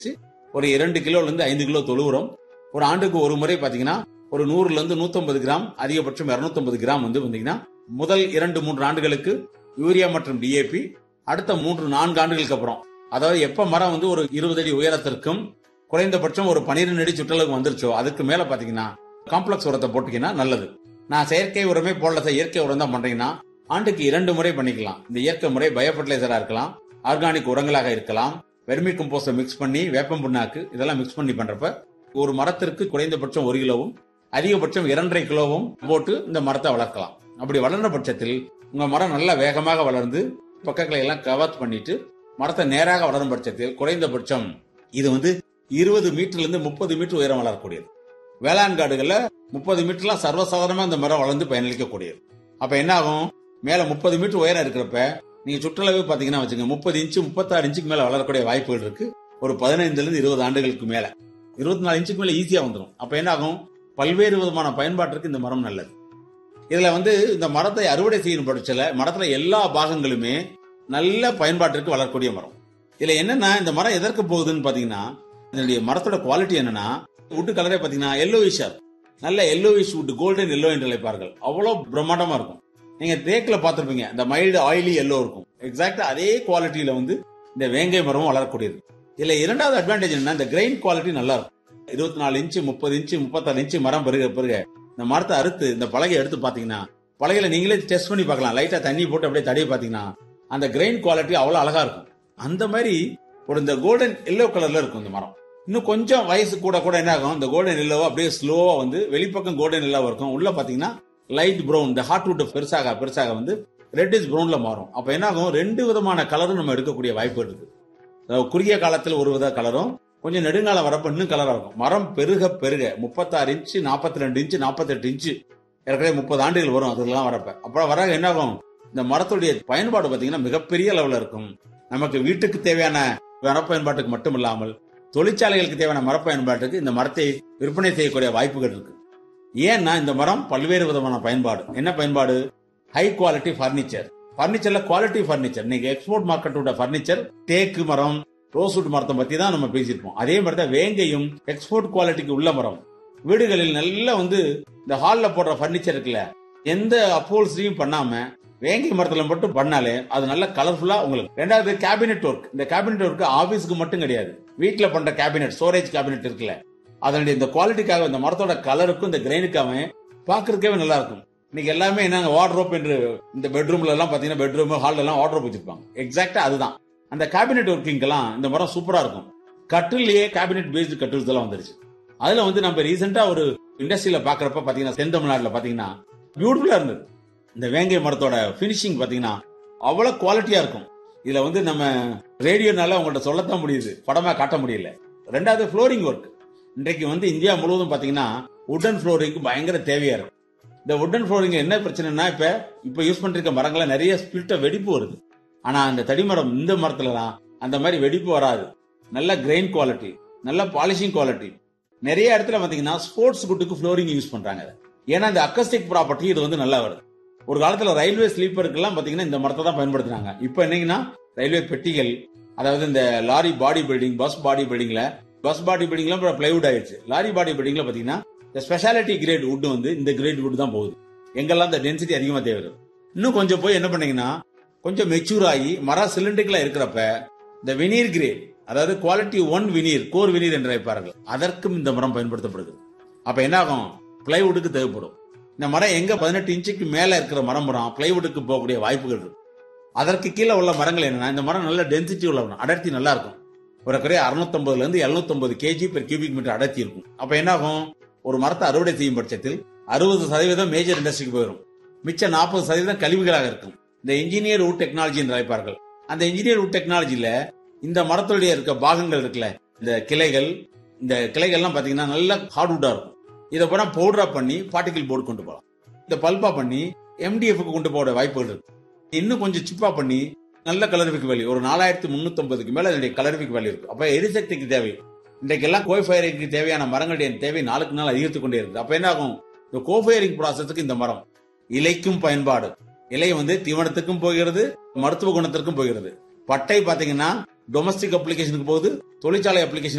ஒரு இரண்டு கிலோல இருந்து ஐந்து கிலோ தொழு உரம் ஒரு ஆண்டுக்கு ஒரு முறை பாத்தீங்கன்னா ஒரு நூறுல இருந்து 150 கிராம் அதிகபட்சம் 250 கிராம் வந்து பாத்தீங்கன்னா முதல் இரண்டு மூன்று ஆண்டுகளுக்கு யூரியா மற்றும் டிஏபி அடுத்த மூன்று நான்கு ஆண்டுகளுக்கு அப்புறம் அதாவது எப்ப மரம் வந்து ஒரு இருபது அடி உயரத்திற்கும் குறைந்தபட்சம் ஒரு பனிரெண்டு அடி சுற்றளவுக்கு வந்துருச்சோ அதுக்கு மேல பாத்தீங்கன்னா காம்ப்ளெக்ஸ் உரத்தை போட்டீங்கன்னா நல்லது நான் செயற்கை உரமே போடல சார் இயற்கை உரம் தான் பண்றீங்கன்னா ஆண்டுக்கு இரண்டு முறை பண்ணிக்கலாம் இந்த இயற்கை முறை பயோ ஃபர்டிலைசரா இருக்கலாம் ஆர்கானிக் உரங்களாக இருக்கலாம் வெர்மி கம்போஸ்ட மிக்ஸ் பண்ணி வேப்பம் புண்ணாக்கு இதெல்லாம் மிக்ஸ் பண்ணி பண்றப்ப ஒரு மரத்திற்கு குறைந்தபட்சம் ஒரு கிலோவும் அதிகபட்சம் இரண்டரை கிலோவும் போட்டு இந்த மரத்தை வளர்க்கலாம் அப்படி வளர்ந்த பட்சத்தில் உங்க மரம் நல்லா வேகமாக வளர்ந்து பக்கங்களை எல்லாம் கவர் பண்ணிட்டு மரத்தை நேராக வளரும் பட்சத்தில் குறைந்தபட்சம் இது வந்து இருபது மீட்டர்ல இருந்து முப்பது மீட்டர் உயரம் வளரக்கூடியது வேளாண் காடுகள்ல முப்பது மீட்டர்லாம் சர்வசாதாரணமா இந்த மரம் வளர்ந்து பயனளிக்கக்கூடியது அப்ப என்ன ஆகும் மேல முப்பது மீட்டர் உயரம் இருக்கிறப்ப நீங்க சுற்றளவு பாத்தீங்கன்னா வச்சுங்க முப்பது இன்ச்சு முப்பத்தாறு இன்ச்சுக்கு மேல வளரக்கூடிய வாய்ப்புகள் இருக்கு ஒரு பதினைந்துல இருந்து இருபது ஆண்டுகளுக்கு மேல இருபத்தி நாலு இன்ச்சுக்கு மேல ஈஸியா வந்துடும் அப்ப என்ன ஆகும் பல்வேறு விதமான பயன்பாட்டிற்கு இந்த மரம் நல்லது இதுல வந்து இந்த மரத்தை அறுவடை செய்யும் பட்சத்துல மரத்துல எல்லா பாகங்களுமே நல்ல பயன்பாட்டிற்கு வளரக்கூடிய மரம் இதுல என்னன்னா இந்த மரம் எதற்கு போகுதுன்னு பாத்தீங்கன்னா இதனுடைய மரத்தோட குவாலிட்டி என்னன்னா வுட்டு கலரே பாத்தீங்கன்னா எல்லோவிஷா நல்ல எல்லோவிஷ் வுட் கோல்டன் எல்லோ என்று அழைப்பார்கள் அவ்வளவு பிரம்மாண்டமா இருக்கும் நீங்க தேக்குல பாத்திருப்பீங்க இந்த மைல்டு ஆயிலி எல்லோ இருக்கும் எக்ஸாக்டா அதே குவாலிட்டியில வந்து இந்த வேங்கை மரமும் வளரக்கூடியது இதுல இரண்டாவது அட்வான்டேஜ் என்ன இந்த கிரெயின் குவாலிட்டி நல்லா இருக்கும் இருபத்தி நாலு இன்ச்சு முப்பது இன்ச்சு முப்பத்தாறு இன்ச்சு மரம் பெருக பெருக இந்த மரத்தை அறுத்து இந்த பலகை எடுத்து பாத்தீங்கன்னா பலகையில நீங்களே டெஸ்ட் பண்ணி பார்க்கலாம் லைட்டா தண்ணி போட்டு அப்படியே தடவி பாத்தீங்கன்னா அந்த கிரெயின் குவாலிட்டி அவ்வளவு அழகா இருக்கும் அந்த மாதிரி ஒரு இந்த கோல்டன் எல்லோ கலர்ல இருக்கும் இந்த மரம் இன்னும் கொஞ்சம் வயசு கூட கூட என்ன ஆகும் இந்த கோல்டன் எல்லோவா அப்படியே ஸ்லோவா வந்து வெளிப்பக்கம் கோல்டன் எல்லோவா இருக்கும் உள்ள பாத்தீங்கன்னா லைட் ப்ரௌன் இந்த ஹார்ட் வுட் பெருசாக பெருசாக வந்து ரெட் இஸ் ப்ரௌன்ல மாறும் அப்ப என்ன ஆகும் ரெண்டு விதமான கலரும் நம்ம எடுக்கக்கூடிய வாய்ப்பு இருக்கு அதாவது குறுகிய காலத்தில் ஒரு வித கலரும் கொஞ்சம் நெடுங்காலம் வரப்ப இன்னும் கலரா இருக்கும் மரம் பெருக பெருக முப்பத்தாறு இன்ச்சு நாற்பத்தி ரெண்டு இன்ச்சு நாற்பத்தெட்டு இன்ச்சு ஏற்கனவே முப்பது ஆண்டுகள் வரும் அதெல்லாம் வரப்ப அப்புறம் வர என்ன ஆகும் இந்த மரத்துடைய பயன்பாடு பாத்தீங்கன்னா மிகப்பெரிய லெவல்ல இருக்கும் நமக்கு வீட்டுக்கு தேவையான மரப்பயன்பாட்டுக்கு மட்டும் இல்லாமல் தொழிற்சாலைகளுக்கு தேவையான மரப்பயன்பாட்டுக்கு இந்த மரத்தை விற்பனை செய்யக்கூடிய வாய்ப்புகள் இருக்கு ஏன்னா இந்த மரம் பல்வேறு விதமான பயன்பாடு என்ன பயன்பாடு ஹை குவாலிட்டி பர்னிச்சர் பர்னிச்சர்ல குவாலிட்டி பர்னிச்சர் நீங்க எக்ஸ்போர்ட் மார்க்கெட்டோட பர்னிச்சர் தேக்கு மரம் ரோஸ்வுட் மரத்தை பத்தி தான் நம்ம பேசியிருப்போம் அதே மாதிரி தான் வேங்கையும் எக்ஸ்போர்ட் குவாலிட்டிக்கு உள்ள மரம் வீடுகளில் நல்லா வந்து இந்த ஹால்ல போடுற பர்னிச்சர் இருக்குல்ல எந்த அப்போல்ஸையும் பண்ணாம வேங்கை மரத்துல மட்டும் பண்ணாலே அது நல்ல கலர்ஃபுல்லா உங்களுக்கு ரெண்டாவது கேபினெட் ஒர்க் இந்த கேபினெட் ஒர்க் ஆபீஸ்க்கு மட்டும் கிடையாது வீட்ல பண்ற கேபினெட் ஸ்டோரேஜ் கேபினெட் இருக்குல்ல அதனுடைய இந்த குவாலிட்டிக்காக இந்த மரத்தோட கலருக்கும் இந்த கிரெயினுக்காக பாக்குறதுக்கே நல்லா இருக்கும் இன்னைக்கு எல்லாமே என்னங்க வார்ட்ரோப் என்று இந்த பெட்ரூம்ல எல்லாம் பாத்தீங்கன்னா பெட்ரூம் ஹால்ல எல்லாம் வார்ட்ரோப் வச்சிருப்பாங்க எக்ஸாக்டா அதுதான் அந்த கேபினெட் ஒர்க்கிங்கெல்லாம் இந்த மரம் சூப்பரா இருக்கும் கட்டிலேயே கேபினெட் பேஸ்டு கட்டில்ஸ் எல்லாம் வந்துருச்சு அதுல வந்து நம்ம ரீசெண்டா ஒரு இண்டஸ்ட்ரியில பாக்குறப்ப பாத்தீங்கன்னா தென் தமிழ்நாட்டுல பாத்தீங்கன்னா பியூட்டிஃபுல்லா இருந்தது இந்த வேங்கை மரத்தோட பினிஷிங் பாத்தீங்கன்னா அவ்வளவு குவாலிட்டியா இருக்கும் இதுல வந்து நம்ம ரேடியோனால உங்கள்ட்ட சொல்லத்தான் முடியுது படமா காட்ட முடியல ரெண்டாவது ஃப்ளோரிங் ஒர்க் இன்றைக்கு வந்து இந்தியா முழுவதும் பாத்தீங்கன்னா உடன் ஃப்ளோரிங் பயங்கர தேவையா இருக்கு இந்த உடன் ஃப்ளோரிங் என்ன பிரச்சனைனா இப்ப இப்ப யூஸ் பண்ணிருக்க மரங்கள நிறைய ஸ்பிளிட்ட வெடிப்பு வருது ஆனா அந்த தடிமரம் இந்த மரத்துலலாம் அந்த மாதிரி வெடிப்பு வராது நல்ல கிரெயின் குவாலிட்டி நல்ல பாலிஷிங் குவாலிட்டி நிறைய இடத்துல பாத்தீங்கன்னா ஸ்போர்ட்ஸ் குட்டுக்கு ஃப்ளோரிங் யூஸ் பண்றாங்க அதை. ஏன்னா இந்த அக்கஸ்டிக் ப்ராப்பர்ட்டி இது வந்து நல்லா வருது ஒரு காலத்துல ரயில்வே ஸ்லீப்பருக்கெல்லாம் பாத்தீங்கன்னா இந்த மரத்தை தான் பயன்படுத்தினாங்க இப்போ என்னங்கன்னா ரயில்வே பெட்டிகள் அதாவது இந்த lorry body building bus body பில்டிங்ல பஸ் பாடி பில்டிங்ல அப்புறம் பிளைவுட் ஆயிடுச்சு லாரி பாடி பில்டிங்ல பாத்தீங்கன்னா இந்த ஸ்பெஷாலிட்டி கிரேட் வுட் வந்து இந்த கிரேட் வுட் தான் போகுது எங்கெல்லாம் இந்த டென்சிட்டி அதிகமா தேவை இருக்கு. இன்னும் கொஞ்சம் போய் என்ன பண்ணீங்கன்னா கொஞ்சம் மெச்சூர் ஆகி மர சிலிண்டரிக்கலா இருக்கிறப்ப இந்த வினீர் கிரேட் அதாவது quality one veneer core veneer என்று அழைப்பார்கள் அதற்கும் இந்த மரம் பயன்படுத்தப்படுது அப்ப என்ன ஆகும் பிளைவுட்டுக்கு தேவைப்படும் இந்த மரம் எங்க பதினெட்டு இன்ச்சுக்கு மேல இருக்கிற மரம் மரம் பிளைவுட்டுக்கு போகக்கூடிய வாய்ப்புகள் இருக்கு அதற்கு கீழே உள்ள மரங்கள் என்னன்னா இந்த மரம் நல்ல டென்சிட்டி உள்ள மரம் அடர்த்தி நல்லா இருக்கும் ஒரு குறைய அறுநூத்தம்பதுல இருந்து எழுநூத்தம்பது கேஜி பெர் கியூபிக் மீட்டர் அடர்த்தி இருக்கும் அப்ப என்ன ஆகும் ஒரு மரத்தை அறுவடை செய்யும் பட்சத்தில் அறுபது சதவீதம் மேஜர் இண்டஸ்ட்ரிக்கு போயிடும் மிச்சம் நாற்பது சதவீதம் கழிவுகளாக இருக்கும் இந்த இன்ஜினியர் வுட் டெக்னாலஜி என்று அழைப்பார்கள் அந்த இன்ஜினியர் வுட் டெக்னாலஜில இந்த மரத்துடைய இருக்க பாகங்கள் இருக்குல்ல இந்த கிளைகள் இந்த கிளைகள்லாம் பாத்தீங்கன்னா நல்ல ஹார்ட்வுட்டா இருக்கும் இதை பூரா பவுடரா பண்ணி பார்ட்டிகல் போர்டு கொண்டு போகலாம் இந்த பல்பா பண்ணி எம்டிஎஃப் கொண்டு போட வாய்ப்புகள் இருக்கு இன்னும் கொஞ்சம் சிப்பா பண்ணி நல்ல கலரிஃபிக் வேல்யூ ஒரு நாலாயிரத்தி முன்னூத்தி மேல இதனுடைய கலரிஃபிக் வேல்யூ இருக்கு அப்ப எரிசக்திக்கு தேவை இன்றைக்கு எல்லாம் கோஃபயரிங்க்கு தேவையான மரங்களுடைய தேவை நாளுக்கு நாள் அதிகரித்துக் கொண்டே இருக்கு அப்ப என்ன ஆகும் இந்த கோஃபயரிங் ப்ராசஸுக்கு இந்த மரம் இலைக்கும் பயன்பாடு இலை வந்து தீவனத்துக்கும் போகிறது மருத்துவ குணத்திற்கும் போகிறது பட்டை பாத்தீங்கன்னா டொமஸ்டிக் அப்ளிகேஷனுக்கு போகுது தொழிற்சாலை அப்ளிகேஷன்